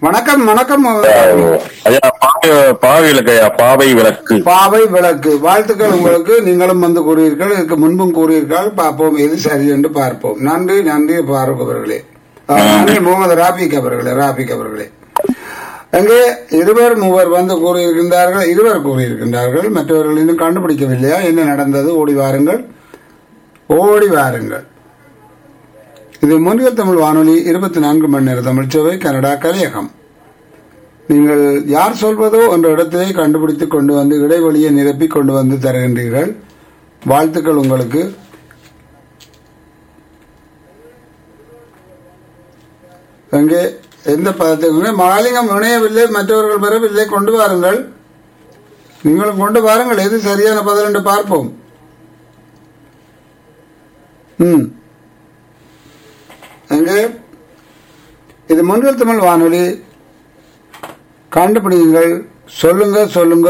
வணக்கம் வணக்கம் ஐயா பாவை பாவை விளக்கு ஐயா பாவை விளக்கு பாவை விளக்கு வாழ்த்துக்கள் உங்களுக்கு நீங்களும் வந்து கூறியிருர்கள் இதுக்கு முன்பும் கூறியிருக்கால் பார்ப்போம் எது சரி என்று பார்ப்போம் நன்றி நன்றி பாரூக் அவர்களே ஆ, நன்றி முகமது ராபிக் அவர்களே ராபிக் அவர்களே அங்கே இருவர் மூவர் வந்து கூறியிருக்கின்றார்கள் இருவர் கூறியிருக்கின்றார்கள் மற்றவர்கள் இன்னும் கண்டுபிடிக்கவில்லையா என்ன நடந்தது ஓடி வாருங்கள் ஓடி வாருங்கள் இது முன்னில் தமிழ் வானொலி இருபத்தி நான்கு மணி நேர தமிழ்ச்சேவை கனடா கலையகம் நீங்கள் யார் சொல்வதோ என்ற இடத்திலே கண்டுபிடித்து கொண்டு வந்து இடைவெளியை நிரப்பி கொண்டு வந்து தருகின்றீர்கள் வாழ்த்துக்கள் உங்களுக்கு அங்கே எந்த பதத்துக்குமே மாலிங்கம் இணையவில்லை மற்றவர்கள் பெறவில்லை கொண்டு வாருங்கள் நீங்களும் கொண்டு வாருங்கள் எது சரியான பதில் என்று பார்ப்போம் ம் அங்கே இது முன்னில் தமிழ் வானொலி கண்டுபிடிங்கள் சொல்லுங்க சொல்லுங்க